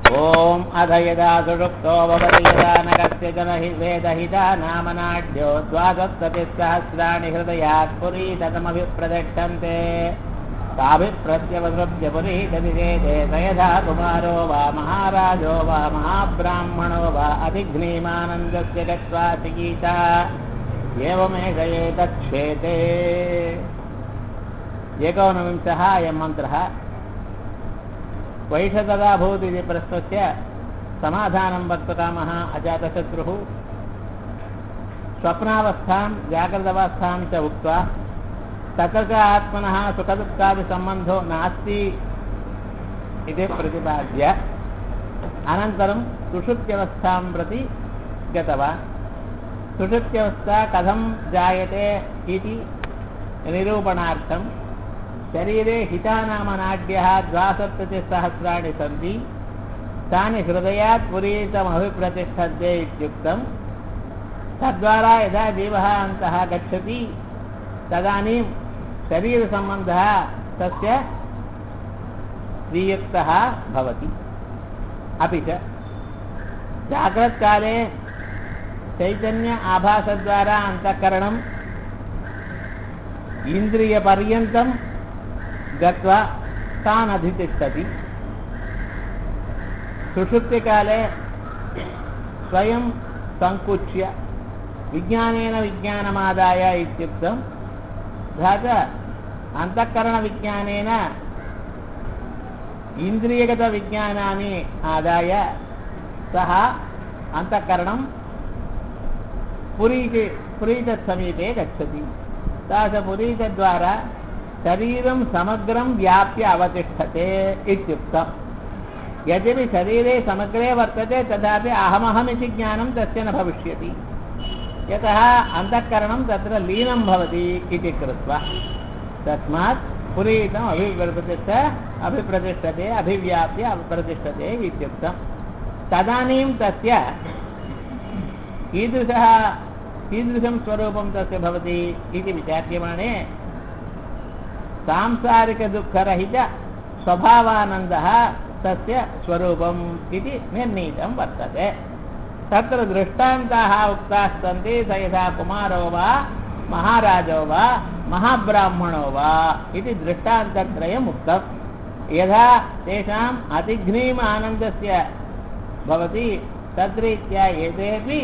ॐ अध यदा सुषुप्तो भवति यदा नगस्य जनहि वेदहिता नामनाढ्यो द्वादशसहस्राणि हृदयात् पुरीतमभिप्रदक्षन्ते ताभिप्रत्यवसृप्य पुरीतविवेदे स यथा कुमारो वा महाराजो वा महाब्राह्मणो वा अधिघ्नीमानन्दस्य गत्वा चिकीता एवमेष एतच्छेते एकोनविंशः अयं मन्त्रः वैषतदा भूत् इति प्रश्नस्य समाधानं वक्तुकामः अजातशत्रुः स्वप्नावस्थां जाग्रदवस्थां च उक्त्वा तत्र च आत्मनः सुखदुःखादिसम्बन्धो नास्ति इति प्रतिपाद्य अनन्तरं सुषुप्त्यवस्थां प्रति गतवान् सुषुप्त्यवस्था कथं जायते इति निरूपणार्थं शरीरे हितानामनाड्यः द्वासप्ततिसहस्राणि सन्ति तानि हृदयात् पुरीतमभिप्रतिष्ठन्ते इत्युक्तं तद्वारा यदा जीवः अन्तः गच्छति तदानीं शरीरसम्बन्धः तस्य वियुक्तः भवति अपि च जाग्रत्काले चैतन्य आभासद्वारा अन्तःकरणम् इन्द्रियपर्यन्तं गत्वा तान् अधितिष्ठति सुषुप्तिकाले स्वयं सङ्कुच्य विज्ञानेन विज्ञानमादाय इत्युक्तं तथा च अन्तःकरणविज्ञानेन इन्द्रियगतविज्ञानानि आदाय सः अन्तःकरणं पुरीति पुरीतसमीपे गच्छति तादृशपुरीतद्वारा शरीरं समग्रं व्याप्य अवतिष्ठते इत्युक्तम् यद्यपि शरीरे समग्रे वर्तते तथापि अहमहमिति ज्ञानं तस्य न भविष्यति यतः अन्तःकरणं तत्र लीनं भवति इति कृत्वा तस्मात् पुरीतम् अभिप्रतिष्ठ अभिप्रतिष्ठते अभिव्याप्य अभिप्रतिष्ठते इत्युक्तं तदानीं तस्य कीदृशः कीदृशं स्वरूपं तस्य भवति इति विचार्यमाणे सांसारिकदुःखरहित स्वभावानन्दः तस्य स्वरूपम् इति निर्णीतं वर्तते तत्र दृष्टान्ताः उक्ताः सन्ति स यथा कुमारो वा महाराजो वा महाब्राह्मणो वा इति दृष्टान्तत्रयम् उक्तं यथा तेषाम् अतिघ्नीम् आनन्दस्य भवति तद्रीत्या एतेपि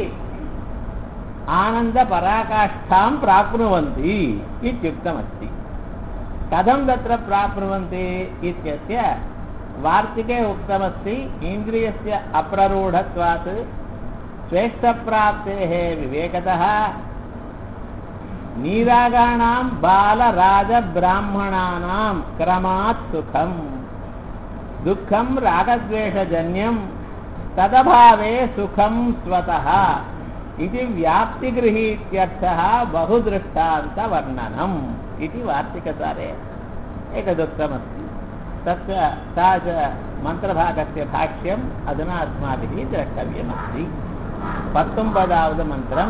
आनन्दपराकाष्ठां प्राप्नुवन्ति इत्युक्तमस्ति कथं तत्र प्राप्नुवन्ति इत्यस्य वार्तिके उक्तमस्ति इन्द्रियस्य अप्ररूढत्वात् श्रेष्ठप्राप्तेः विवेकतः नीरागाणां बालराजब्राह्मणानां क्रमात् सुखम् दुःखं रागद्वेषजन्यं तदभावे सुखं स्वतः इति व्याप्तिगृहीत्यर्थः बहुदृष्टान्तवर्णनम् इति वार्तिकसारे एतदुक्तमस्ति तस्य सा च मन्त्रभागस्य भाष्यम् अधुना अस्माभिः द्रष्टव्यमस्ति பத்தொன்பதாவது மந்திரம்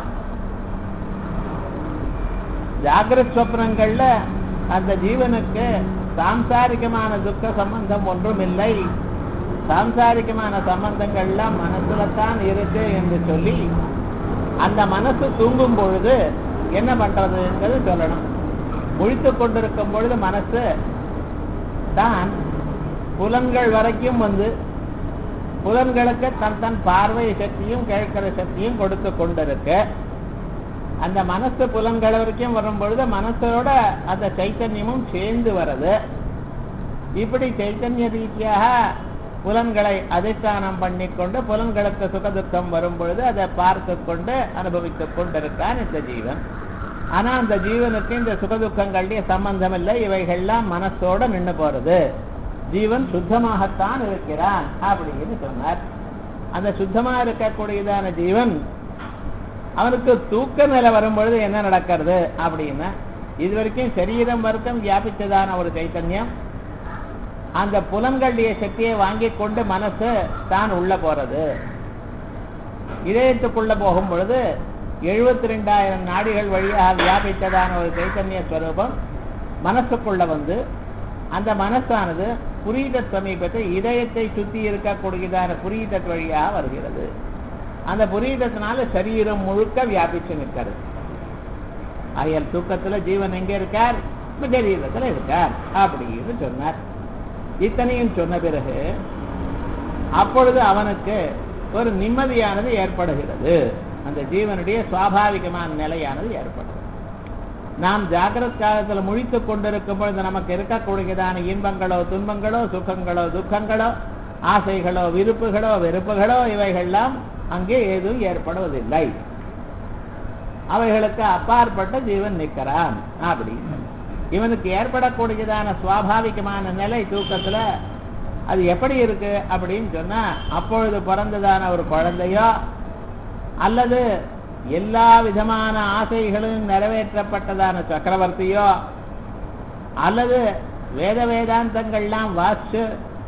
ஜாகிரத் ஸ்வப்னங்கள்ல அந்த ஜீவனுக்கு சாம்சாரிகமான துக்க சம்பந்தம் ஒன்றும் இல்லை சாம்சாரிகமான சம்பந்தங்கள்லாம் மனசுல தான் இருக்கு என்று சொல்லி அந்த மனசு தூங்கும் பொழுது என்ன பண்றதுங்கிறது சொல்லணும் முழித்து கொண்டிருக்கும் பொழுது மனசு தான் புலன்கள் வரைக்கும் வந்து புலன்களுக்கு தன் தன் பார்வை சக்தியும் கேட்கிற சக்தியும் கொடுத்து கொண்டிருக்கு அந்த மனசு புலன்கள் வரைக்கும் வரும் பொழுது மனசோட அந்த சைத்தன்யமும் சேர்ந்து வருது இப்படி சைத்தன்ய ரீதியாக புலன்களை அதிஷ்டானம் பண்ணிக்கொண்டு புலன்களுக்கு சுகதுக்கம் வரும் பொழுது அதை பார்த்து கொண்டு அனுபவித்துக் கொண்டிருக்கான் இந்த ஜீவன் ஆனா அந்த ஜீவனுக்கு இந்த சுகதுக்கங்களுடைய சம்பந்தம் இல்லை இவைகள்லாம் மனசோட நின்று போறது ஜீவன் சுத்தமாகத்தான் இருக்கிறான் அப்படின்னு சொன்னார் அந்த சுத்தமா இருக்கக்கூடியதான ஜீவன் அவனுக்கு தூக்க நிலை வரும்பொழுது என்ன நடக்கிறது அப்படின்னா இது வரைக்கும் சரீரம் வருத்தம் வியாபித்ததான ஒரு சைத்தன்யம் அந்த புலன்களுடைய சக்தியை வாங்கி கொண்டு மனசு தான் உள்ள போறது இதயத்துக்குள்ள போகும் பொழுது எழுபத்தி ரெண்டாயிரம் நாடிகள் வழியாக வியாபித்ததான ஒரு சைத்தன்ய ஸ்வரூபம் மனசுக்குள்ள வந்து அந்த மனசானது புரீத சமீபத்தை இதயத்தை சுத்தி இருக்கக்கூடியதான புரீதத் வழியாக வருகிறது அந்த புரீதத்தினால சரீரம் முழுக்க வியாபிச்சு நிற்கிறது ஆயல் தூக்கத்துல ஜீவன் எங்க இருக்கார் சரீரத்துல இருக்கார் அப்படின்னு சொன்னார் இத்தனையும் சொன்ன பிறகு அப்பொழுது அவனுக்கு ஒரு நிம்மதியானது ஏற்படுகிறது அந்த ஜீவனுடைய சுவாபாவிகமான நிலையானது ஏற்படும் நாம் ஜாகிரத் காலத்தில் முழித்துக் கொண்டிருக்கும் பொழுது நமக்கு இருக்கக்கூடியதான இன்பங்களோ துன்பங்களோ சுகங்களோ துக்கங்களோ ஆசைகளோ விருப்புகளோ வெறுப்புகளோ இவைகள்லாம் அங்கே ஏதும் ஏற்படுவதில்லை அவைகளுக்கு அப்பாற்பட்ட ஜீவன் நிற்கிறான் அப்படி இவனுக்கு ஏற்படக்கூடியதான சுவாபாவிகமான நிலை தூக்கத்துல அது எப்படி இருக்கு அப்படின்னு சொன்னா அப்பொழுது பிறந்ததான ஒரு குழந்தையோ அல்லது எல்லா விதமான ஆசைகளும் நிறைவேற்றப்பட்டதான சக்கரவர்த்தியோ அல்லது வேத வேதாந்தங்கள்லாம் வாசிச்சு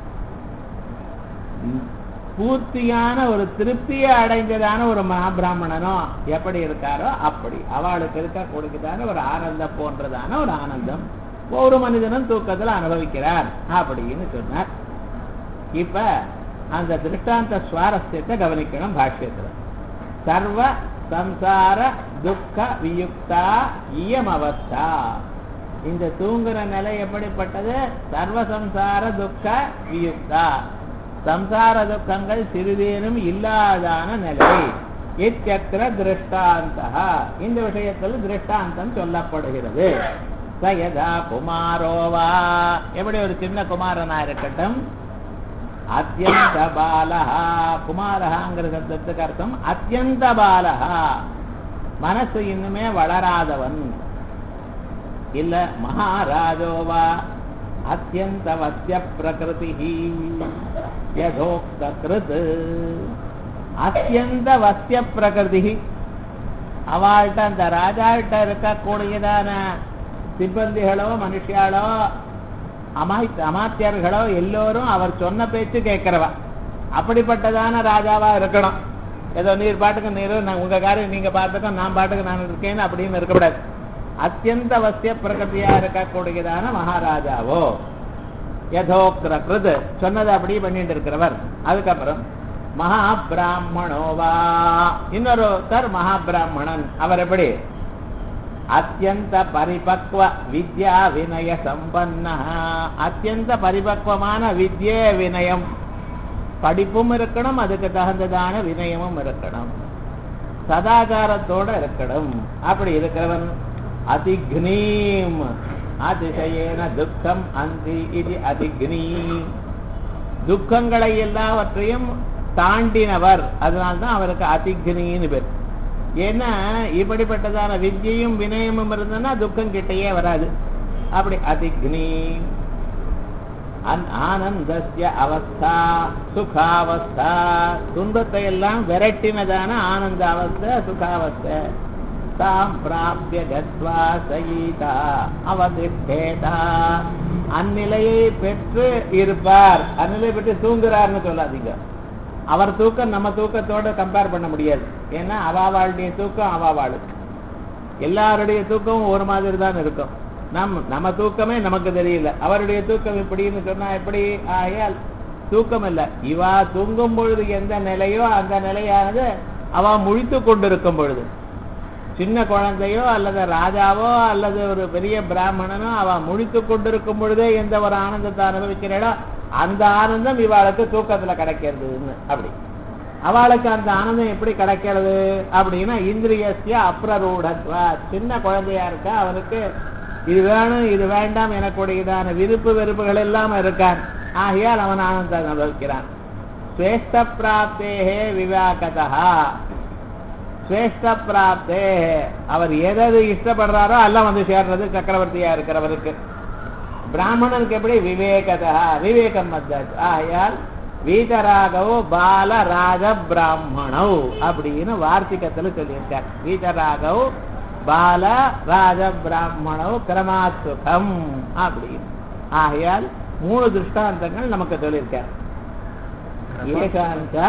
பூர்த்தியான ஒரு திருப்தியை அடைந்ததான ஒரு மகாபிராமணனோ எப்படி இருக்காரோ அப்படி அவளுக்கு இருக்கக்கூடியதான ஒரு ஆனந்தம் போன்றதான ஒரு ஆனந்தம் ஒரு மனிதனும் தூக்கத்தில் அனுபவிக்கிறார் அப்படின்னு சொன்னார் இப்ப அந்த திருஷ்டாந்த சுவாரஸ்யத்தை கவனிக்கணும் பாஷ்யத்துல சர்வ சம்சார துக்க வியுக்தா இயம் அவஸ்தா இந்த தூங்குற நிலை எப்படிப்பட்டது சர்வ சம்சார துக்க வியுக்தா சம்சார துக்கங்கள் சிறிதேனும் இல்லாதான நிலை இத்தியத்திர திருஷ்டாந்தா இந்த விஷயத்தில் திருஷ்டாந்தம் சொல்லப்படுகிறது சயதா குமாரோவா எப்படி ஒரு சின்ன குமாரனா இருக்கட்டும் அத்தியந்த பாலஹா குமாரஹாங்கிற சப்தத்துக்கு அர்த்தம் அத்தியந்த பாலஹா மனசு இன்னுமே வளராதவன் இல்ல மகாராஜோவா அத்தியந்த வத்திய பிரகிருதி யதோக்த கிருத் அத்தியந்த வத்திய பிரகிருதி அவள்கிட்ட அந்த ராஜாவிட்ட இருக்கக்கூடியதான சிப்பந்திகளோ மனுஷியாளோ அமாய் அமாத்தியர்களோ எல்லோரும் அவர் சொன்ன பேச்சு கேட்கிறவா அப்படிப்பட்டதான ராஜாவா இருக்கணும் ஏதோ நீர் பாட்டுக்கு நீர் நான் உங்க காரியம் நீங்க பாட்டுக்க நான் பாட்டுக்கு நான் இருக்கேன்னு அப்படின்னு இருக்கக்கூடாது அத்தியந்த அவசிய பிரகதியா இருக்கக்கூடியதான மகாராஜாவோ யதோக்ர கிருத் சொன்னதை அப்படியே பண்ணிட்டு இருக்கிறவர் அதுக்கப்புறம் மகா பிராமணோவா இன்னொருத்தர் மகா பிராமணன் அவர் எப்படி அத்தியந்த பரிபக்வ வித்யா வினய சம்பன்ன அத்தியந்த பரிபக்வமான வித்யே வினயம் படிப்பும் இருக்கணும் அதுக்கு தகுந்ததான வினயமும் இருக்கணும் சதாச்சாரத்தோட இருக்கணும் அப்படி இருக்கிறவன் அதிக்னீம் அதிசயேன துக்கம் அந்தி இது அதிக்னி துக்கங்களை எல்லாவற்றையும் தாண்டினவர் அதனால்தான் அவருக்கு அதிக்னின்னு பேர் ஏன்னா இப்படிப்பட்டதான வித்யையும் வினயமும் இருந்ததுன்னா துக்கம் கிட்டையே வராது அப்படி அதிக்னி ஆனந்தஸ்ய அவஸ்தா சுகாவஸ்தா துன்பத்தை எல்லாம் விரட்டினதான ஆனந்த அவஸ்தை சுகாவஸ்தை தாம் பிராபிய கத்வா சயீதா அவதிஷ்டேதா அந்நிலையை பெற்று இருப்பார் அந்நிலை பெற்று தூங்குறார்னு சொல்லாதீங்க அவர் தூக்கம் நம்ம தூக்கத்தோட கம்பேர் பண்ண முடியாது ஏன்னா அவாவாளுடைய தூக்கம் அவாவாளு எல்லாருடைய தூக்கமும் ஒரு மாதிரி தான் இருக்கும் நம் நம்ம தூக்கமே நமக்கு தெரியல அவருடைய தூக்கம் எப்படின்னு சொன்னா எப்படி ஆயால் தூக்கம் இல்ல இவா தூங்கும் பொழுது எந்த நிலையோ அந்த நிலையானது அவ முழித்து கொண்டிருக்கும் பொழுது சின்ன குழந்தையோ அல்லது ராஜாவோ அல்லது ஒரு பெரிய பிராமணனோ அவ முழித்து கொண்டிருக்கும் பொழுதே எந்த ஒரு ஆனந்தத்தை அனுபவிக்கிறாளோ அந்த ஆனந்தம் இவாளுக்கு தூக்கத்துல கிடைக்கிறதுன்னு அப்படி அவளுக்கு அந்த ஆனந்தம் எப்படி கிடைக்கிறது அப்படின்னா இந்திரியசிய அப்ரரூடத்வா சின்ன குழந்தையா இருக்கா அவனுக்கு இது வேணும் இது வேண்டாம் எனக்கூடியதான விருப்பு வெறுப்புகள் எல்லாம் இருக்கான் ஆகையால் அவன் ஆனந்தம் அனுபவிக்கிறான் ஸ்வேஷ்ட பிராப்தேகே விவாகதா ஸ்வேஷ்ட பிராப்தே அவர் எதாவது இஷ்டப்படுறாரோ எல்லாம் வந்து சேர்றது சக்கரவர்த்தியா இருக்கிறவருக்கு பிராமணனுக்கு எப்படி விவேகதா விவேகம் வந்தாச்சு ஆகையால் வீதராகவோ பால ராஜ பிராமணவ் அப்படின்னு வார்த்திகத்துல சொல்லியிருக்கார் வீதராகவ் பால ராஜ பிராமணவ் கிரமாத் சுகம் அப்படின்னு ஆகையால் மூணு திருஷ்டாந்தங்கள் நமக்கு சொல்லியிருக்கார் ஏகாந்த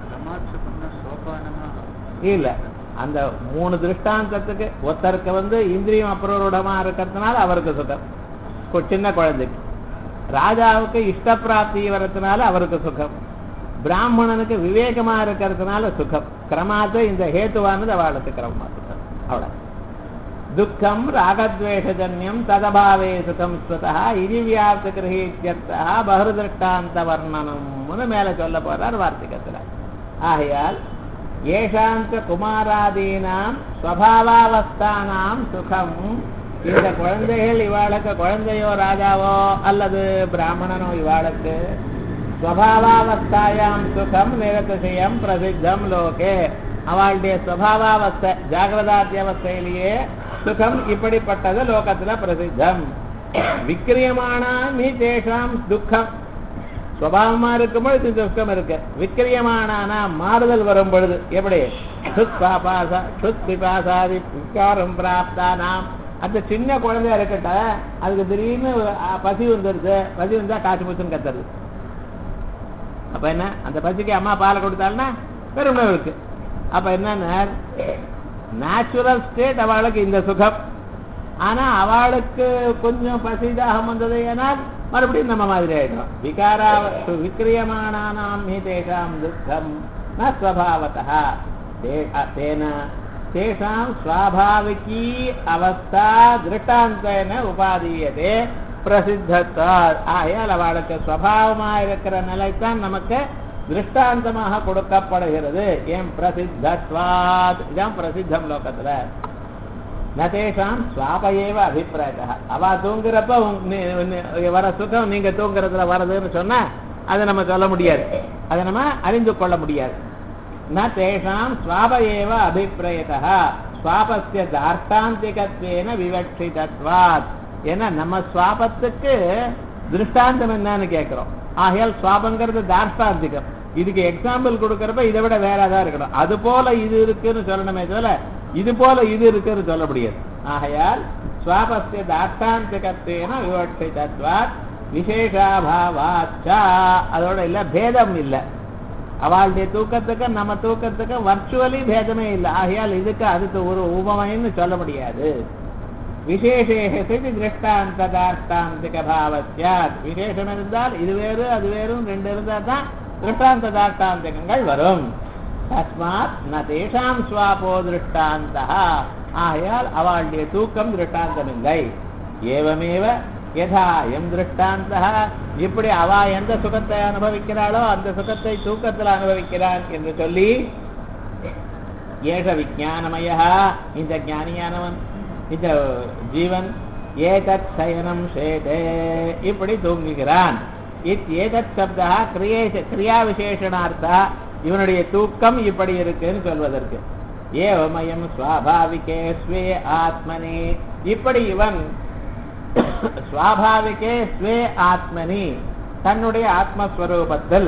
இல்ல அந்த மூணு திருஷ்டாந்தத்துக்கு ஒருத்தருக்கு வந்து இந்திரியம் அப்புறமா இருக்கிறதுனால அவருக்கு சுகம் கு- சின்ன குழந்தைக்கு ராஜாவுக்கு இஷ்டப்பிராப்தி வரதுனால அவருக்கு சுகம் பிராமணனுக்கு விவேகமா இருக்கிறதுனால சுகம் கிரமாத்து இந்த ஹேத்துவானது அவளுக்கு கிரமமா சுகம் அவ்வளவு துக்கம் ராகத்வேஷஜன்யம் ததபாவே சுகம் ஸ்வதா இனி வியாப்த கிரகீத்தியர்த்தா பகுதிருஷ்டாந்த வர்ணனம்னு மேல சொல்ல போறார் வார்த்திகத்துல ஆகையால் ஏஷாந்த குமாராதீனாம் ஸ்வபாவாவஸ்தானாம் சுகம் இந்த குழந்தைகள் இவாளுக்கு குழந்தையோ ராஜாவோ அல்லது பிராமணனோ இவாளுக்கு ஸ்வபாவாவஸ்தாயாம் சுகம் நிரதிசயம் பிரசித்தம் லோகே அவளுடைய ஸ்வபாவாவஸ்தை ஜாகிரதாத்தியவஸ்தையிலேயே சுகம் இப்படிப்பட்டது லோகத்துல பிரசித்தம் விக்கிரியமானி தேஷாம் துக்கம் சுவாவமா இருக்கும் பொழுது துக்கம் இருக்கு விக்கிரியமானா மாறுதல் வரும் பொழுது எப்படி சுத் பாபாசா சுத் பிபாசாதி விக்காரம் பிராப்தானாம் அந்த சின்ன குழந்தையா இருக்கட்ட அதுக்கு திடீர்னு அஹ், பசி வந்துருது பசி வந்தா காசு முச்சுன்னு கத்துறது அப்ப என்ன அந்த பசிக்கு அம்மா பாலை கொடுத்தாள்னா பெருமை இருக்கு அப்ப என்னன்னா நேச்சுரல் ஸ்டேட் அவளுக்கு இந்த சுகம் ஆனா அவளுக்கு கொஞ்சம் பசி தாகம் வந்தது ஏனால் மறுபடியும் நம்ம மாதிரி ஆயிடும் விகாரா விக்கிரியமானானாம் ஹி தேஷாம் துக்கம் ந ஸ்வபாவதா தே- அ- தேன தேஷாம் ஸ்வாபாவிகி அவஸ்தா திருஷ்டாந்தேன உபாதீயதே பிரசித்தத்தா ஆகையால் அவளுக்கு ஸ்வபாவமா இருக்கிற நிலைத்தான் நமக்கு திருஷ்டாந்தமாக கொடுக்கப்படுகிறது ஏன் பிரசித்தத்வாத் இதான் பிரசித்தம் லோகத்துல நதேஷாம் சுவாபையேவ அபிப்பிராயத்தா அவ தூங்குறப்ப உங்க- நீ- நீ- வர சுகம் நீங்க தூங்குறதுல வரதுன்னு சொன்னா அதை நம்ம சொல்ல முடியாது அதை நம்ம அறிந்து கொள்ள முடியாது ந தேஷாம் ஸ்வாபையேவ அபிப்பிரயத்தா ஸ்வாபஸ்ய தார்த்தாந்திகத்வேன விவக்ஷிதத்வாத் ஏன்னா நம்ம ஸ்வாபத்துக்கு திருஷ்டாந்தம் என்னன்னு கேட்கிறோம் ஆகையால் சுவாபங்கிறது தார்ஷ்டாந்திகம் இதுக்கு எக்ஸாம்பிள் கொடுக்கறப்ப இதை விட வேற ஏதாவது இருக்கணும் அது போல இது இருக்குன்னு சொல்லணுமே தவிர இது போல இது இருக்குன்னு சொல்ல முடியாது ஆகையால் சுவாபஸ்ய தார்ஷ்டாந்திகத்வேன விவக்ஷிதத்வாத் விசேஷாபாவாச்சா அதோட இல்ல பேதம் இல்லை அவளுடைய தூக்கத்துக்கும் நம்ம தூக்கத்துக்கும் வர்ச்சுவலி பேதமே இல்லை ஆகையால் இதுக்கு அதுக்கு ஒரு உபமைன்னு சொல்ல முடியாது விசேஷேசி திருஷ்டாந்ததார்த்தாந்திக பாவத்யாத் விசேஷம் இருந்தால் இது வேறு அது வேறும் ரெண்டு இருந்தால் தான் திருஷ்டாந்த தார்த்தாந்திகங்கள் வரும் தஸ்மாத் ந தேஷாம் ஸ்வாபோ திருஷ்டாந்தா ஆகையால் அவளுடைய தூக்கம் திருஷ்டாந்தம் இல்லை ஏவமேவ யதா எம் திருஷ்டாந்தா இப்படி அவ எந்த சுகத்தை அனுபவிக்கிறாளோ அந்த சுகத்தை தூக்கத்தில் அனுபவிக்கிறான் என்று சொல்லி ஏஷ விஜானமய இந்த ஞானியானவன் இந்த ஜீவன் ஏதத் சயனம் சேதே இப்படி தூங்குகிறான் இத் ஏதத் சப்தா கிரியேஷ கிரியா விசேஷணார்த்தா இவனுடைய தூக்கம் இப்படி இருக்குன்னு சொல்வதற்கு ஏவமயம் சுவாபாவிகே ஸ்வே ஆத்மனி இப்படி இவன் சுவாபாவிகே ஸ்வே ஆத்மனி தன்னுடைய ஆத்மஸ்வரூபத்தில்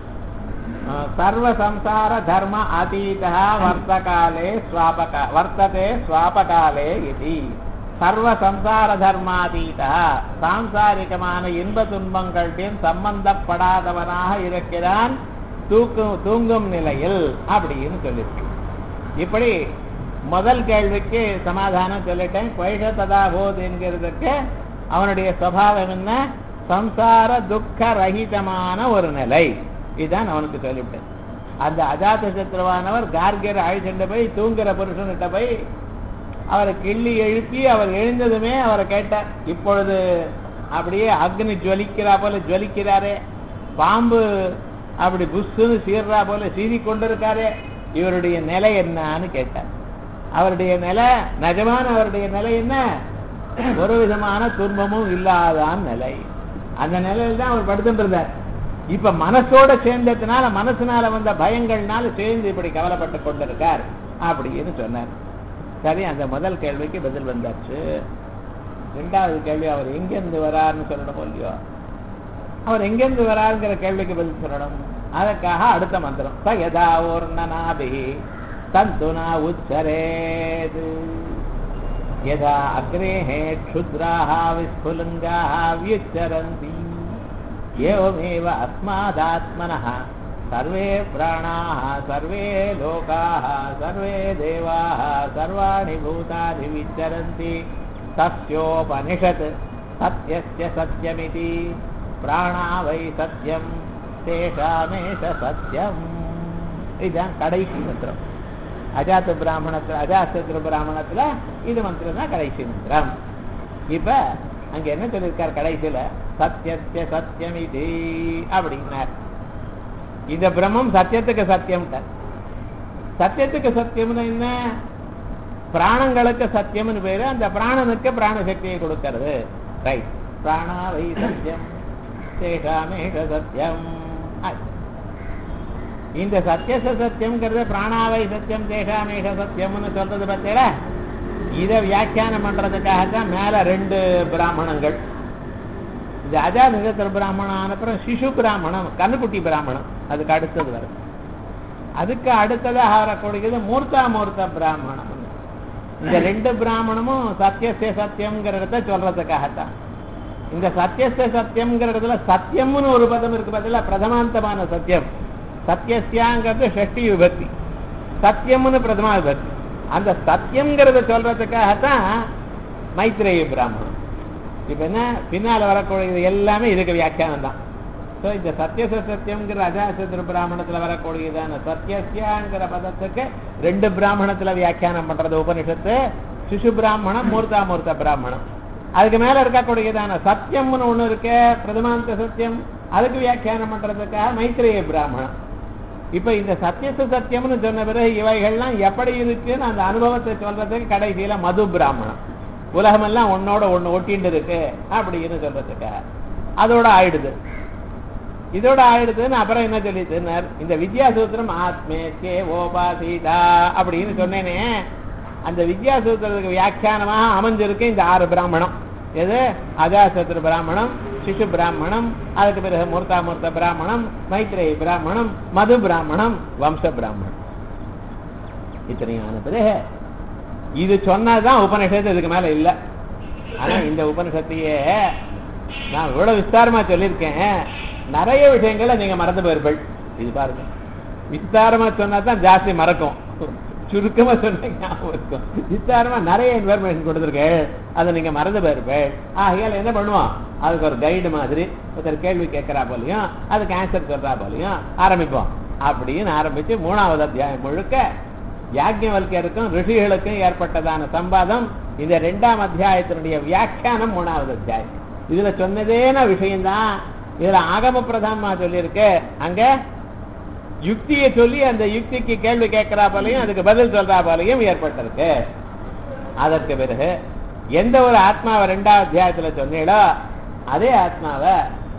சர்வ சம்சார தர்ம அதீதா வர்த்தகாலே ஸ்வாபக வர்த்ததே ஸ்வாபகாலே இது சர்வ சம்சார தர்மாதீதா சாம்சாரிகமான இன்ப துன்பங்கள்டையும் சம்பந்தப்படாதவனாக இருக்கிறான் தூக்கும் தூங்கும் நிலையில் அப்படின்னு சொல்லியிருக்கு இப்படி முதல் கேள்விக்கு சமாதானம் சொல்லிட்டேன் குவைஷ ததா போத் என்கிறதுக்கு அவனுடைய சுவாவம் என்ன சம்சார துக்க ரஹிதமான ஒரு நிலை இதுதான் அவனுக்கு சொல்லிவிட்டேன் அந்த அஜாத சத்ருவானவர் கார்கியர் அழிச்சுட்டு போய் தூங்குற புருஷன்கிட்ட போய் அவரை கிள்ளி எழுப்பி அவர் எழுந்ததுமே அவரை கேட்டார் இப்பொழுது அப்படியே அக்னி ஜுவலிக்கிறா போல ஜுவலிக்கிறாரே பாம்பு அப்படி புஷ்ஷுன்னு சீர்றா போல சீறி கொண்டிருக்காரே இவருடைய நிலை என்னன்னு கேட்டார் அவருடைய நிலை நிஜமான அவருடைய நிலை என்ன ஒரு விதமான துன்பமும் இல்லாதான் நிலை அந்த நிலையில தான் அவர் படுத்துட்டு இருந்தார் இப்ப மனசோட சேர்ந்ததுனால மனசுனால வந்த பயங்கள்னால சேர்ந்து இப்படி கவலைப்பட்டு கொண்டிருக்கார் அப்படின்னு சொன்னார் சரி அந்த முதல் கேள்விக்கு பதில் வந்தாச்சு ரெண்டாவது கேள்வி அவர் எங்கிருந்து வராருன்னு சொல்லணும் இல்லையோ அவர் எங்கிருந்து வராருங்கிற கேள்விக்கு பதில் சொல்லணும் அதற்காக அடுத்த மந்திரம் ச யதா ஊர்ணனாபி தந்துனா உச்சரேது யதா அக்ரேஹே க்ஷுத்ராः விஸ்ஃபுலிङ्गाः व्युच्चरन्ति एवमेव अस्मादात्मनः सर्वे प्राणाः सर्वे लोकाः सर्वे देवाः सर्वाणि भूतानि विचरन्ति तस्योपनिषत् सत्यस्य सत्यमिति பிராணாவை சத்தியம் தேஷாமேஷ சத்தியம் இதுதான் கடைசி மந்திரம் அஜாத்த பிராமணத்துல அஜாசத்திர பிராமணத்துல இது மந்திரம் தான் கடைசி மந்திரம் இப்ப அங்க என்ன சொல்லியிருக்கார் கடைசியில சத்தியத்திய சத்தியம் இது அப்படின்னார் இந்த பிரம்மம் சத்தியத்துக்கு சத்தியம் சத்தியத்துக்கு சத்தியம்னு என்ன பிராணங்களுக்கு சத்தியம்னு பேரு அந்த பிராணனுக்கு பிராண சக்தியை கொடுக்கிறது ரைட் பிராணாவை சத்தியம் சேஷாமேஷ சத்தியம் அது. இந்த சத்தியச சத்தியம்ங்கிறது பிராணாவை சத்தியம் தேஷாமேஷ சத்தியம்னு சொல்றது பார்த்தீங்களா இதை வியாக்கியானம் பண்றதுக்காகத்தான் மேல ரெண்டு பிராமணங்கள் இந்த அஜாதகத்திர பிராமணம் அப்புறம் சிசு பிராமணம் கண்ணுக்குட்டி பிராமணம் அதுக்கு அடுத்தது வரும் அதுக்கு அடுத்ததாக வரக்கூடியது மூர்த்தா மூர்த்த பிராமணம் இந்த ரெண்டு பிராமணமும் சத்தியசிய சத்தியம்ங்கிறத சொல்றதுக்காகத்தான் இந்த சத்தியசிய சத்தியம்ங்கிறதுல சத்தியம்னு ஒரு பதம் இருக்கு பதில பிரதமாந்தமான சத்தியம் சத்தியசியாங்கிறது ஷஷ்டி விபக்தி சத்தியம்னு பிரதமா விபக்தி அந்த சத்தியம்ங்கிறத சொல்றதுக்காகத்தான் மைத்ரேய பிராமணம் இப்ப என்ன பின்னால வரக்கூடியது எல்லாமே இதுக்கு வியாக்கியானம் தான் ஸோ இந்த சத்தியச சத்தியம்ங்கிற அஜாசத்திர பிராமணத்துல வரக்கூடியதான சத்தியசியாங்கிற பதத்துக்கு ரெண்டு பிராமணத்துல வியாக்கியானம் பண்றது உபனிஷத்து சிசு பிராமணம் மூர்த்தா மூர்த்த பிராமணம் அதுக்கு மேல இருக்கக்கூடியதான சத்தியம்னு ஒண்ணு இருக்கு பிரதமாந்த சத்தியம் அதுக்கு வியாக்கியானம் பண்றதுக்காக மைத்ரேய பிராமணம் இப்ப இந்த சத்தியச சத்தியம்னு சொன்ன பிறகு இவைகள்லாம் எப்படி இருக்குன்னு அந்த அனுபவத்தை சொல்றதுக்கு கடைசியில மது பிராமணம் உலகமெல்லாம் ஒன்னோட ஒண்ணு ஒட்டிண்டு இருக்கு அப்படின்னு சொல்றதுக்காக அதோட ஆயிடுது இதோட ஆயிடுதுன்னு அப்புறம் என்ன சொல்லிட்டுனார் இந்த வித்யாசூத்திரம் ஆத்மேக்கே ஓபாசீதா அப்படின்னு சொன்னேனே அந்த வித்யாசூத்திரத்துக்கு வியாக்கியானமாக அமைஞ்சிருக்கு இந்த ஆறு பிராமணம் எது அஜாசத்திர பிராமணம் சிசு பிராமணம் அதுக்கு பிறகு மூர்த்தா மூர்த்த பிராமணம் மைத்ரேய பிராமணம் மது பிராமணம் வம்ச பிராமணம் இத்தனையும் ஆன பிறகு இது சொன்னதுதான் உபனிஷத்து இதுக்கு மேல இல்ல ஆனா இந்த உபனிஷத்தையே நான் இவ்வளவு விஸ்தாரமா சொல்லியிருக்கேன் நிறைய விஷயங்களை நீங்க மறந்து போயிருப்பீள் இது பாருங்க விஸ்தாரமா சொன்னா தான் ஜாஸ்தி மறக்கும் சுருக்கமா சொன்ன ஞாபகம் இருக்கும் விஸ்தாரமா நிறைய இன்ஃபர்மேஷன் கொடுத்துருக்கேன் அதை நீங்க மறந்து போயிருப்பேன் ஆகையால என்ன பண்ணுவோம் அதுக்கு ஒரு கைடு மாதிரி ஒருத்தர் கேள்வி கேட்கறா போலையும் அதுக்கு ஆன்சர் சொல்றா போலையும் ஆரம்பிப்போம் அப்படின்னு ஆரம்பிச்சு மூணாவது அத்தியாயம் முழுக்க யாஜ்ஞவல்யருக்கும் ரிஷிகளுக்கும் ஏற்பட்டதான சம்பாதம் இந்த ரெண்டாம் அத்தியாயத்தினுடைய வியாக்கியானம் மூணாவது அத்தியாயம் இதுல சொன்னதேன விஷயம்தான் இதுல ஆகம பிரதானமா சொல்லியிருக்கு அங்க யுக்தியை சொல்லி அந்த யுக்திக்கு கேள்வி கேட்கிறா போலையும் அதுக்கு பதில் சொல்றா போலையும் ஏற்பட்டிருக்கு அதற்கு பிறகு எந்த ஒரு ஆத்மாவை ரெண்டாவது அத்தியாயத்துல சொன்னீங்களோ அதே ஆத்மாவை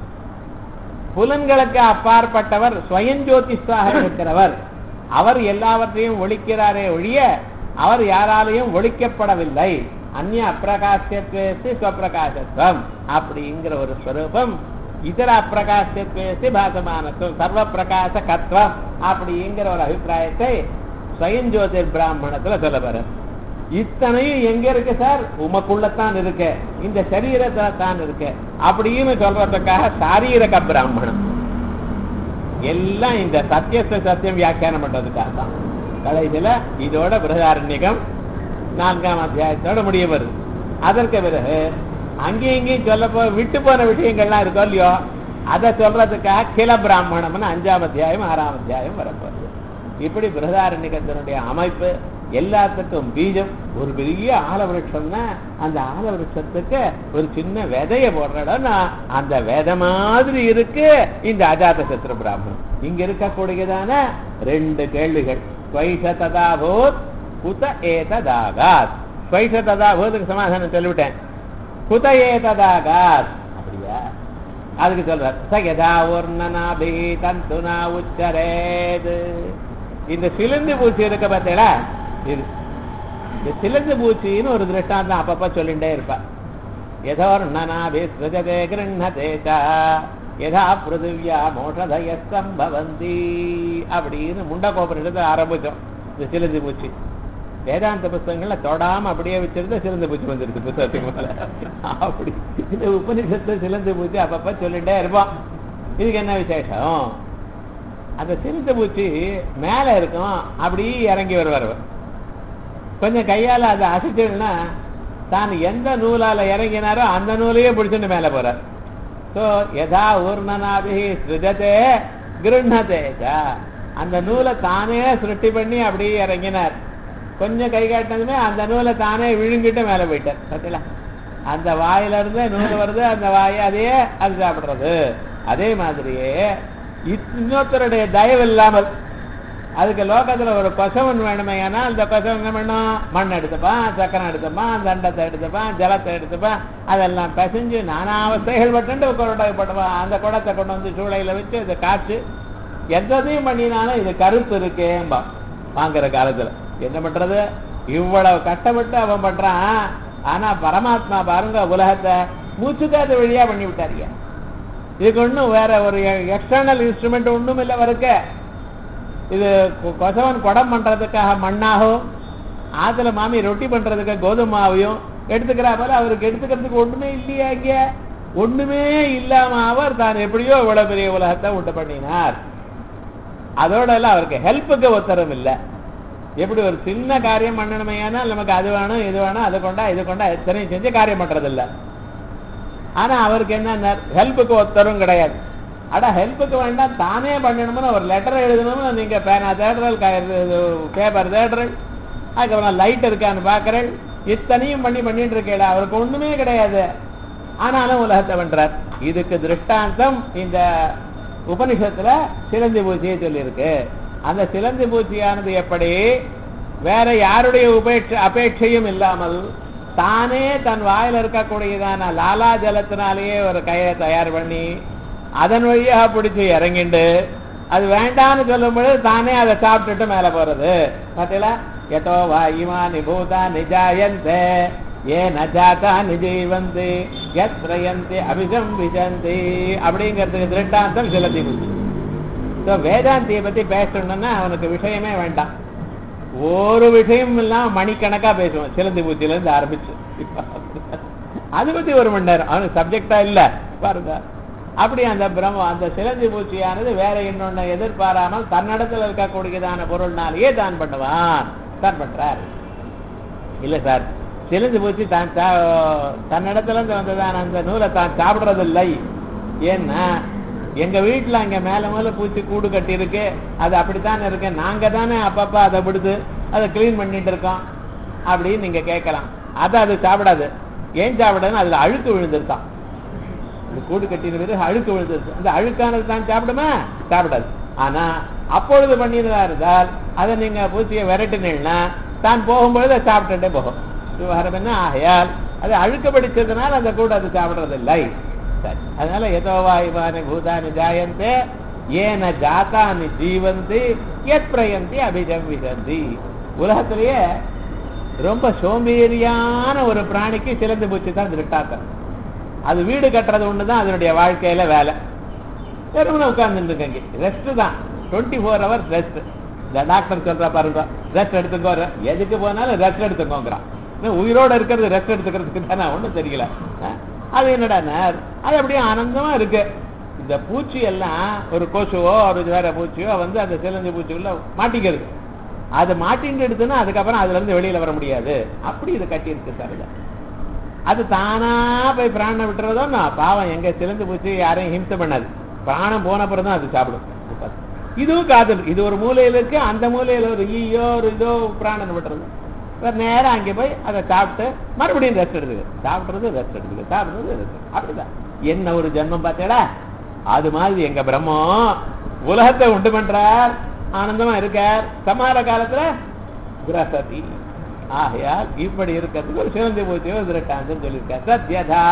புலன்களுக்கு அப்பாற்பட்டவர் ஸ்வயஞ்சோதிஷாக இருக்கிறவர் அவர் எல்லாவற்றையும் ஒழிக்கிறாரே ஒழிய அவர் யாராலையும் ஒழிக்கப்படவில்லை அந்நிய அப்பிரகாசியத்வேசி ஸ்வப்பிரகாசத்துவம் அப்படிங்கிற ஒரு ஸ்வரூபம் இதர அப்பிரகாசியத்வேசி பாசமானத்துவம் சர்வ பிரகாச கத்வம் அப்படிங்கிற ஒரு அபிப்பிராயத்தை ஸ்வயஞ்சோதிர் பிராமணத்துல சொல்ல வர இத்தனையும் எங்க இருக்கு சார் உமக்குள்ளத்தான் இருக்கு இந்த சரீரத்துல தான் இருக்கு அப்படின்னு சொல்றதுக்காக சாரீரக பிராமணம் எல்லாம் இந்த சத்தியஸ்த சத்தியம் வியாக்கியானம் பண்றதுக்காக தான் கடைசியில இதோட பிரதாரண்யகம் நான்காம் அத்தியாயத்தோட முடிய வருது அதற்கு பிறகு அங்கேயும் இங்கேயும் சொல்ல போ விட்டு போன விஷயங்கள்லாம் இருக்கோ இல்லையோ அதை சொல்றதுக்காக கில பிராமணம்னு அஞ்சாம் அத்தியாயம் ஆறாம் அத்தியாயம் வரப்போகுது இப்படி பிரதாரண்யகத்தினுடைய அமைப்பு எல்லாத்துக்கும் பீஜம் ஒரு பெரிய ஆலவிருஷம்னா அந்த ஆலவிருஷத்துக்கு ஒரு சின்ன விதைய போடுற இடம்னா அந்த விதை மாதிரி இருக்கு இந்த அஜாத சத்திர பிராமணம் இங்க இருக்கக்கூடியதான ரெண்டு கேள்விகள் ஸ்வைஷ ததாபூத் குத ஏததாகாத் ஸ்வைஷ ததாபூத்துக்கு சமாதானம் சொல்லிவிட்டேன் குத ஏததாகாத் அப்படியா அதுக்கு சொல்ற சயதா உர்ணனாபி தந்துனா உச்சரேது இந்த சிலந்து பூச்சி இருக்க பார்த்தீங்களா இது இந்த சிலந்து பூச்சின்னு ஒரு திருஷ்டாந்தம் அப்பப்ப சொல்லிட்டே இருப்பா யதோர்ணனாபி சிருஜதே கிருண்ணதே ச யதா பிருதிவ்யா மோஷதய சம்பவந்தி அப்படின்னு முண்டகோபுரத்தை ஆரம்பிச்சோம் இந்த சிலந்தி பூச்சி வேதாந்த புஸ்தகங்கள்ல தொடாம அப்படியே வச்சிருந்த சிலந்து பூச்சி வந்துருது புத்தகத்துக்கு மேல அப்படி இந்த உபனிஷத்து சிலந்து பூச்சி அப்பப்ப சொல்லிட்டே இருப்பான் இதுக்கு என்ன விசேஷம் அந்த சிறுத்தை பூச்சி மேல இருக்கும் அப்படி இறங்கி வருவார் அவர். கொஞ்சம் கையால அதை அசைச்சதுன்னா தான் எந்த நூலால இறங்கினாரோ அந்த நூலையே பிடிச்சிட்டு மேல போறார் ஸோ யதா ஊர்ணனாபி சிருஜதே கிருண்ணதே ச. அந்த நூலை தானே சிருஷ்டி பண்ணி அப்படியே இறங்கினார் கொஞ்சம் கை காட்டினதுமே அந்த நூலை தானே விழுங்கிட்டு மேலே போயிட்டார் பார்த்தீங்களா அந்த வாயில இருந்து நூல் வருது அந்த வாயை அதையே அது சாப்பிடுறது அதே மாதிரியே இத்- இன்னொருத்தருடைய தயவு இல்லாமல் அதுக்கு லோகத்துல ஒரு கொசவன் வேணுமே ஏன்னா அந்த கொசவன் என்ன பண்ணும் மண் எடுத்துப்பான் சக்கரம் எடுத்துப்பான் தண்டத்தை எடுத்துப்பான் ஜலத்தை எடுத்துப்பான் அதெல்லாம் பிசைஞ்சு நானா அவஸ்தைகள் பட்டு குடத்தை போட்டுப்பான் அந்த குடத்தை கொண்டு வந்து சூளையில வச்சு அதை காய்ச்சி எதையும் பண்ணினாலும் இது கருத்து இருக்கேம்பா வாங்குற காலத்துல என்ன பண்றது இவ்வளவு கஷ்டப்பட்டு அவன் பண்றான் ஆனா பரமாத்மா பாருங்க உலகத்தை மூச்சுக்காத வழியா பண்ணி விட்டாருங்க இதுக்கு ஒண்ணும் வேற ஒரு எக்ஸ்டர்னல் இன்ஸ்ட்ருமெண்ட் ஒண்ணும் இல்லை அவருக்கு இது கொ- கொசவன் குடம் பண்றதுக்காக மண்ணாகவும் ஆத்துல மாமி ரொட்டி பண்றதுக்கு கோதுமை மாவையும் எடுத்துக்கிறா போல அவருக்கு எடுத்துக்கிறதுக்கு ஒண்ணுமே இல்லையா இங்க ஒண்ணுமே இல்லாம அவர் தான் எப்படியோ இவ்வளவு பெரிய உலகத்தை உண்டு பண்ணினார் அதோட எல்லாம் அவருக்கு ஹெல்ப்புக்கு ஒத்தரம் இல்லை எப்படி ஒரு சின்ன காரியம் பண்ணணுமையானால் நமக்கு அது வேணும் இது வேணும் அது கொண்டா இது கொண்டா எத்தனையும் செஞ்சு காரியம் பண்றது இல்ல ஆனா அவருக்கு என்ன ஹெல்ப்புக்கு ஒத்தரும் கிடையாது அட ஹெல்ப்புக்கு வேண்டாம் தானே பண்ணணும்னு ஒரு லெட்டர் எழுதணும்னு நீங்க பேனா தேடுறல் பேப்பர் தேடுறல் அதுக்கப்புறம் லைட் இருக்கான்னு பாக்குறல் இத்தனையும் பண்ணி பண்ணிட்டு இருக்கேடா அவருக்கு ஒண்ணுமே கிடையாது ஆனாலும் உலகத்தை பண்றார் இதுக்கு திருஷ்டாந்தம் இந்த உபனிஷத்துல சிலந்தி பூச்சியை சொல்லியிருக்கு அந்த சிலந்தி பூச்சியானது எப்படி வேற யாருடைய உபேட்ச அபேட்சையும் இல்லாமல் தானே தன் வாயில இருக்கக்கூடியதான லாலா ஜலத்தினாலேயே ஒரு கயிறை தயார் பண்ணி அதன் வழியாக பிடிச்சி இறங்கிண்டு அது வேண்டாம்னு சொல்லும் பொழுது தானே அதை சாப்பிட்டுட்டு மேல போறது பார்த்தீங்களா எதோ வா இமானி பூதா நிஜாயந்தே ஏ நஜாதா நிஜீவந்தி யத்ரயந்தி அபிஷம் விஜந்தி அப்படிங்கிறதுக்கு திருஷ்டாந்தம் சிலந்தி பூச்சி ஸோ வேதாந்தியை பத்தி பேசணும்னா அவனுக்கு விஷயமே வேண்டாம் ஒரு விஷயம் இல்லாம மணிக்கணக்கா பேசுவான் சிலந்தி பூச்சியில இருந்து ஆரம்பிச்சு அது பத்தி ஒரு மணி நேரம் அவனுக்கு சப்ஜெக்டா இல்ல பாருங்க அப்படி அந்த பிரம்ம அந்த சிலந்தி பூச்சியானது வேற இன்னொன்னு எதிர்பாராமல் தன்னிடத்தில் இருக்கக்கூடியதான பொருள்னாலேயே தான் பண்ணுவான் தான் பண்றார் இல்ல சார் சிலந்தி பூச்சி தான் சா- தன்னிடத்துல இருந்து வந்ததான அந்த நூலை தான் சாப்பிடுறதில்லை ஏன்னா எங்க வீட்டுல அங்க மேல மேல பூச்சி கூடு கட்டி இருக்கு அது அப்படித்தான் இருக்கு நாங்க தானே அப்பப்ப அதை விடுது அதை கிளீன் பண்ணிட்டு இருக்கோம் அப்படின்னு நீங்க கேட்கலாம் அதை அது சாப்பிடாது ஏன் சாப்பிடாதுன்னு அதுல அழுக்கு விழுந்திருக்கான் இது கூடு கட்டின பிறகு அழுக்கு விழுந்திருக்கு அந்த அழுக்கானது தான் சாப்பிடுமா சாப்பிடாது ஆனா அப்பொழுது பண்ணினதா இருந்தால் அதை நீங்க பூச்சியை விரட்டினீங்கன்னா தான் போகும்பொழுது அதை சாப்பிட்டுட்டே போகும் விவகாரம் என்ன ஆகையால் அது அழுக்க படிச்சதுனால அந்த கூட அது சாப்பிடுறதில்லை சரி அதனால எதோவா இவானி பூதானி ஜாயந்தே ஏன ஜாத்தானி ஜீவந்தி எத் பிரயந்தி அபிஜம் விஜந்தி உலகத்திலேயே ரொம்ப சோம்பேறியான ஒரு பிராணிக்கு சிலந்து பூச்சி தான் திருட்டாத்தம் அது வீடு கட்டுறது ஒண்ணுதான் அதனுடைய வாழ்க்கையில வேலை வெறுமனே உட்கார்ந்துட்டு இருக்கங்க ரெஸ்ட் தான் டுவெண்ட்டி ஃபோர் ஹவர்ஸ் ரெஸ்ட் இந்த டாக்டர் சொல்றா பாருங்க ரெஸ்ட் எடுத்துக்கோ எதுக்கு போனாலும் ரெஸ்ட் எடுத்துக்கோங்கிறான் இன்னும் உயிரோட இருக்கிறது ரெஸ்ட் எடுத்துக்கிறதுக்கு தானே ஒண்ணும் தெரியல அஹ், அது என்னடா அது அப்படியே ஆனந்தமா இருக்கு இந்த பூச்சி எல்லாம் ஒரு கொசுவோ ஒரு வேற பூச்சியோ வந்து அந்த சிலந்தி பூச்சிக்குள்ள மாட்டிக்கிறது அது மாட்டின்னு எடுத்துன்னா அதுக்கப்புறம் அதுல இருந்து வெளியில வர முடியாது அப்படி இது கட்டி இருக்கு சார் இதை அது தானா போய் பிராணம் விட்டுறதோன்னா பாவம் எங்க சிலந்து பூச்சி யாரையும் ஹிம்சை பண்ணாது பிராணம் போன அப்புறம் தான் அது சாப்பிடும் இதுவும் காதல் இது ஒரு மூலையில இருக்கு அந்த மூலையில ஒரு ஈயோ ஒரு இதோ பிராணம் விட்டுறது வேற நேரம் அங்கே போய் அதை சாப்பிட்டு மறுபடியும் ரெஸ்ட் எடுத்துக்கு சாப்பிடுறது ரெஸ்ட் எடுத்துக்கு சாப்பிடுறது rest. அப்படிதான் என்ன ஒரு ஜென்மம் பார்த்தேடா அது மாதிரி எங்க பிரம்மம் உலகத்தை உண்டு பண்றார் ஆனந்தமா இருக்கார் சமார காலத்துல கிரசதி ஆகையால் இப்படி இருக்கிறதுக்கு ஒரு சிறந்த பூச்சியோ திருட்டாந்தம் சொல்லியிருக்கார் சத்யதா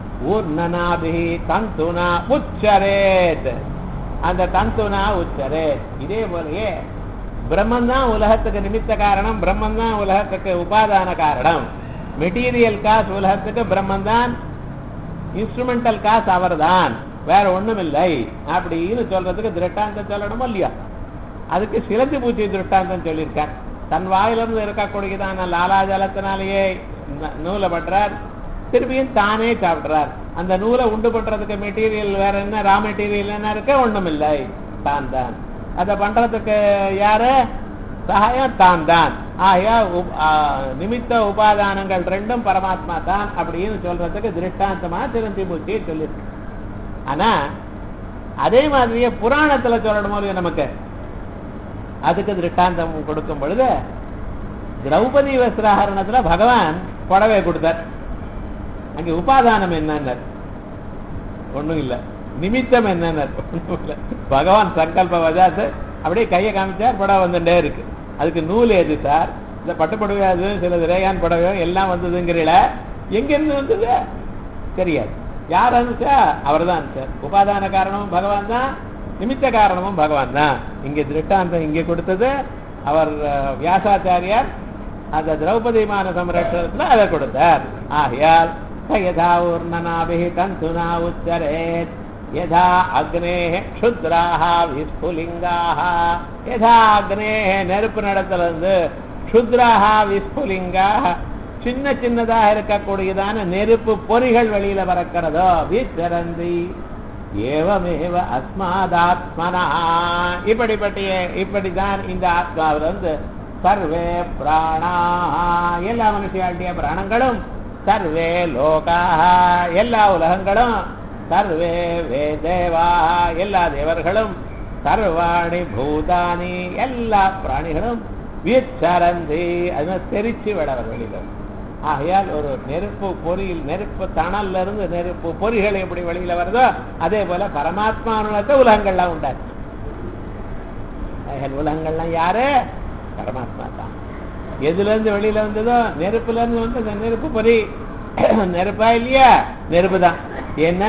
ஊர்ணனாபி தந்துனா உச்சரேத் அந்த தந்துனா உச்சரேத் இதே போலயே பிரம்மன் தான் உலகத்துக்கு நிமித்த காரணம் பிரம்மன் தான் உலகத்துக்கு உபாதான காரணம் மெட்டீரியல் காசு உலகத்துக்கு பிரம்மன் தான் இன்ஸ்ட்ருமெண்டல் காசு அவர்தான் வேற ஒண்ணும் இல்லை அப்படின்னு சொல்றதுக்கு திருட்டாந்தம் சொல்லணுமோ இல்லையா அதுக்கு சிலந்தி பூச்சி திருட்டாந்தம் சொல்லியிருக்கார் தன் வாயிலிருந்து இருக்கக்கூடியதான லாலாஜலத்தினாலேயே ந- நூலை பண்றார் திருப்பியும் தானே சாப்பிடுறார் அந்த நூலை உண்டு பண்றதுக்கு மெட்டீரியல் வேற என்ன ரா மெட்டீரியல் என்ன இருக்க ஒண்ணும் இல்லை தான் தான் அதை பண்றதுக்கு யாரு சகாயம் தான் தான் ஆகையா உப்- ஆ, நிமித்த உபாதானங்கள் ரெண்டும் பரமாத்மா தான் அப்படின்னு சொல்றதுக்கு திருஷ்டாந்தமா திருந்தி பூச்சியை சொல்லியிருக்கு ஆனா அதே மாதிரியே புராணத்துல சொல்லணும் இல்லையா நமக்கு அதுக்கு திருஷ்டாந்தம் கொடுக்கும் பொழுது திரௌபதி வஸ்திராகரணத்துல பகவான் புடவை கொடுத்தார் அங்க உபாதானம் என்னன்னார் ஒண்ணும் இல்ல நிமித்தம் என்னன்னார் ஒண்ணும் இல்ல பகவான் சங்கல்ப வஜாத்து அப்படியே கையை காமிச்சார் புடவை வந்துட்டே இருக்கு அதுக்கு நூல் எது சார் இந்த பட்டு புடவை அது சிலது ரேயான் புடவை எல்லாம் வந்ததுங்கிறீல எங்க இருந்து வந்தது தெரியாது யார் அனுப்பிச்சா அவர் தான் சார் உபாதான காரணமும் பகவான் தான் நிமித்த காரணமும் பகவான் தான் இங்க திருஷ்டாந்தம் இங்க கொடுத்தது அவர் அஹ், வியாசாச்சாரியார் அந்த திரௌபதிமான சம்ரட்சணத்துல அதை கொடுத்தார் ஆகையால் ச யதா ஊர்ணனாபிஹி தந்துனா உச்சரேத் யதா அக்னேஹ க்ஷுத்ராஹ விஸ்புலிங்காஹ யதா அக்னேஹ நெருப்பு நடத்துல இருந்து க்ஷுத்ராஹ விஸ்புலிங்காஹ சின்ன சின்னதாக இருக்கக்கூடியதான நெருப்பு பொறிகள் வெளியில பறக்கிறதோ விச்சரந்தி ஏவமேவ அஸ்மாதாத்மனா இப்படிப்பட்டிய இப்படிதான் இந்த ஆத்மாவிலிருந்து சர்வே பிராணா எல்லா மனுஷியாட்டிய பிராணங்களும் சர்வே லோகா எல்லா உலகங்களும் சர்வே வேதேவா எல்லா தேவர்களும் சர்வாணி பூதானி எல்லா பிராணிகளும் விச்சரந்தி அது தெரிச்சு விடவர் வெளியில ஆகையால் ஒரு நெருப்பு பொறியில் நெருப்பு தணல்ல இருந்து நெருப்பு பொறிகள் எப்படி வெளியில வருதோ அதே போல பரமாத்மாவுலகத்தை உலகங்கள்லாம் உண்டாச்சு ஆகையால் உலகங்கள்லாம் யாரு பரமாத்மா தான் எதுல இருந்து வெளியில வந்ததோ நெருப்புல இருந்து வந்து அந்த நெருப்பு பொறி நெருப்பா இல்லையா நெருப்பு தான் ஏன்னா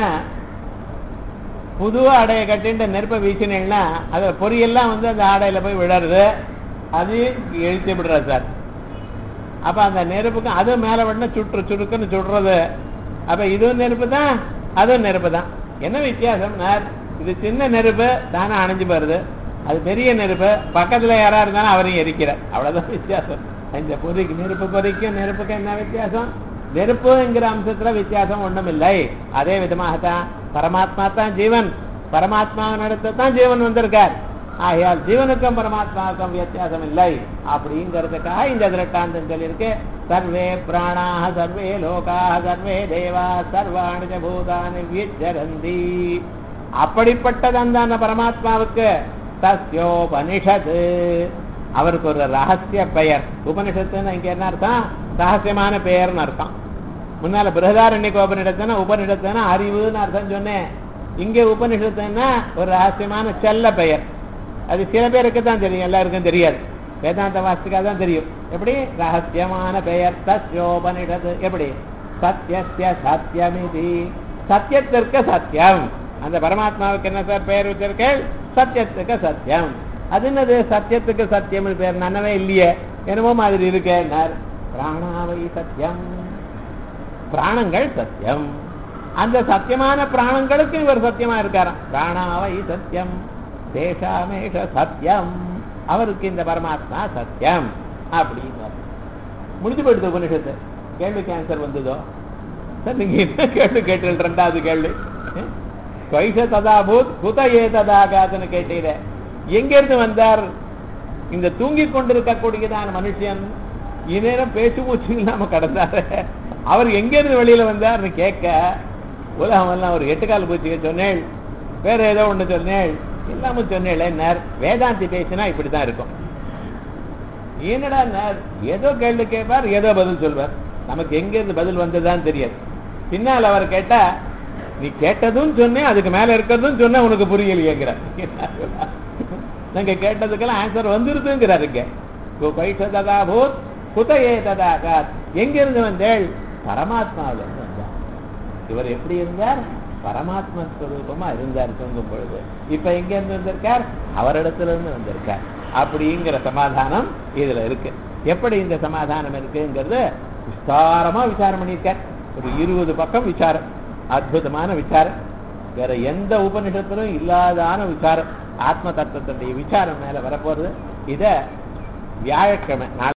புது ஆடையை கட்டிட்டு நெருப்பை வீசினேன்னா அது பொரியெல்லாம் வந்து அந்த ஆடையில போய் விழருது அது இழுத்து விடுறது சார் அப்ப அந்த நெருப்புக்கு அது மேல விடணும் சுற்று சுருக்குன்னு சுடுறது அப்ப இதுவும் நெருப்பு தான் அதுவும் நெருப்பு தான் என்ன வித்தியாசம்னா இது சின்ன நெருப்பு தானே அணைஞ்சு போறது அது பெரிய நெருப்பு பக்கத்துல யாரா இருந்தாலும் அவரையும் எரிக்கிறார் அவ்வளவுதான் வித்தியாசம் இந்த பொறிக்கு நெருப்பு பொறிக்கும் நெருப்புக்கு என்ன வித்தியாசம் நெருப்புங்கிற அம்சத்துல வித்தியாசம் ஒண்ணும் இல்லை அதே விதமாகத்தான் பரமாத்மா தான் ஜீவன் பரமாத்மாவினிடத்து தான் ஜீவன் வந்திருக்கார் ஆகையால் ஜீவனுக்கும் பரமாத்மாவுக்கும் வித்தியாசம் இல்லை அப்படிங்கிறதுக்காக இந்த திருட்டாந்தம் சொல்லியிருக்கு சர்வே பிராணாக சர்வே லோகாக சர்வே தேவா சர்வாணி ச பூதானி விச்சரந்தி அப்படிப்பட்டது அந்த பரமாத்மாவுக்கு தஸ்யோபனிஷத்து அவருக்கு ஒரு ரகசிய பெயர் உபனிஷத்துன்னு இங்க என்ன அர்த்தம் ரகசியமான பெயர்னு அர்த்தம் முன்னால பிரகதாரண்யக்கு உபனிஷத்துனா உபனிஷத்துனா அறிவுன்னு அர்த்தம் சொன்னேன் இங்க உபனிஷத்துன்னா ஒரு ரகசியமான செல்ல பெயர் அது சில பேருக்கு தான் தெரியும் எல்லாருக்கும் தெரியாது வேதாந்த வாஸ்துக்காக தான் தெரியும் எப்படி ரகசியமான பெயர் தஸ்யோபனிஷத்து எப்படி சத்தியஸ்ய சத்தியமிதி சத்தியத்திற்கு சத்தியம் அந்த பரமாத்மாவுக்கு என்ன சார் பெயர் வச்சிருக்கேன் சத்தியத்துக்கு சத்தியம் அது என்னது சத்தியத்துக்கு சத்தியம் பேர் நன்னவே இல்லையே என்னமோ மாதிரி இருக்கேன்னார் பிராணாவை சத்தியம் பிராணங்கள் சத்தியம் அந்த சத்தியமான பிராணங்களுக்கு இவர் சத்தியமா இருக்காராம் பிராணாவை சத்தியம் தேசாமேஷ சத்தியம் அவருக்கு இந்த பரமாத்மா சத்தியம் அப்படின்னு முடிஞ்சு போயிடுது உபனிஷத்து கேள்விக்கு ஆன்சர் வந்ததோ சார் நீங்க என்ன கேள்வி கேட்டு ரெண்டாவது கேள்வி ஸ்வைஷ ததாபூத் குத ஏ ததாகாதுன்னு கேட்டீர எங்க இருந்து வந்தார் இந்த தூங்கிக் கொண்டிருக்கக்கூடியதான மனுஷன் இந்நேரம் பேச்சு மூச்சு இல்லாம கடந்தாரு அவர் எங்க இருந்து வெளியில வந்தார்னு கேட்க உலகம் எல்லாம் ஒரு எட்டுக்கால் பூச்சிக்க சொன்னேள் வேற ஏதோ ஒண்ணு சொன்னேள் எல்லாமும் சொன்னேள் நேர் வேதாந்தி பேசினா இப்படிதான் இருக்கும் என்னடா நேர் ஏதோ கேள்வி கேட்பார் ஏதோ பதில் சொல்வார் நமக்கு எங்க இருந்து பதில் வந்ததுதான் தெரியாது பின்னால் அவர் கேட்டா நீ கேட்டதும் சொன்னேன் அதுக்கு மேல இருக்கிறதும் சொன்ன உனக்கு புரியலையேங்கிற நாங்க கேட்டதுக்கெல்லாம் ஆன்சர் வந்துருதுங்கிறாருங்க பைசதா பூத் குதையே ததாகாத் எங்க இருந்து வந்தேள் பரமாத்மாவில இருந்து வந்தார் இவர் எப்படி இருந்தார் பரமாத்மா ஸ்வரூபமா இருந்தார் தூங்கும் பொழுது இப்ப எங்க இருந்து வந்திருக்கார் அவரிடத்துல இருந்து வந்திருக்கார் அப்படிங்கிற சமாதானம் இதுல இருக்கு எப்படி இந்த சமாதானம் இருக்குங்கிறது விஸ்தாரமா விசாரம் பண்ணியிருக்கார் ஒரு இருபது பக்கம் விசாரம் அற்புதமான விசாரம் வேற எந்த உபனிஷத்திலும் இல்லாதான விசாரம் ஆத்ம தத்துவத்தினுடைய விசாரம் மேல வரப்போறது இத வியாழக்கிழமை நாளை